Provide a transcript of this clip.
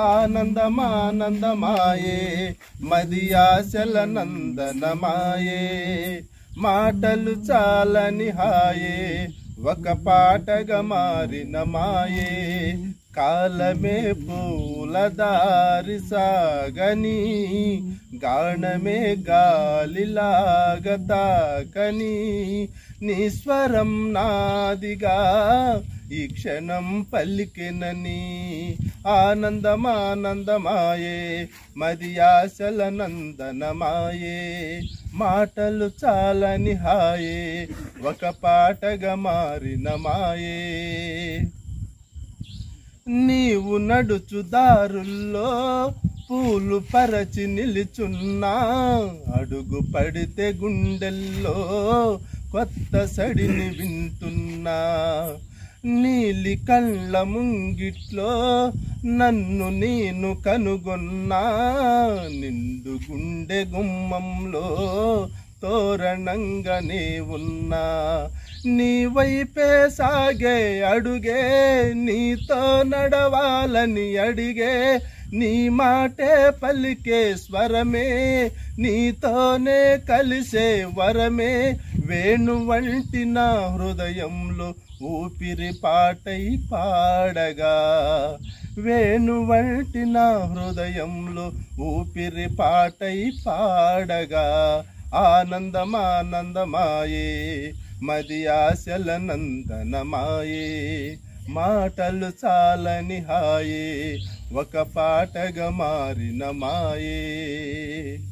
ఆనందమానందమాయే మది ఆశల నందనమాయే మాటలు చాలని హాయే ఒక పాటగా మారిన మాయే కాలమే పూల దారి సాగని గాణమే గాలిలాగ తాకని నీ స్వరం నాదిగా ఈ క్షణం పలికెనని ఆనందమానందమాయే మది ఆశల నందనమాయే మాటలు చాలని హాయే ఒక పాటగా మారిన మాయే నీవు నడుచు దారుల్లో పూలు పరచి నిలుచున్నా అడుగు పడితే గుండెల్లో కొత్త సడిని వింటున్నా నీలి కళ్ళ ముంగిట్లో నన్ను నేను కనుగొన్నా నిండు గుండె గుమ్మంలో తోరణంగానే ఉన్నా నీ వైపే సాగే అడుగే నీతో నడవాలని అడిగే నీ మాటే పలికే స్వరమే నీతోనే కలిసే వరమే వేణు వంటి నా హృదయంలో ఊపిరి పాటై పాడగా వేణు వంటి నా హృదయంలో ఊపిరి పాటై పాడగా ఆనందమానందమాయే మది ఆశల నందనమాయే మాటలు చాలని హాయే ఒక పాటగా మారిన మాయే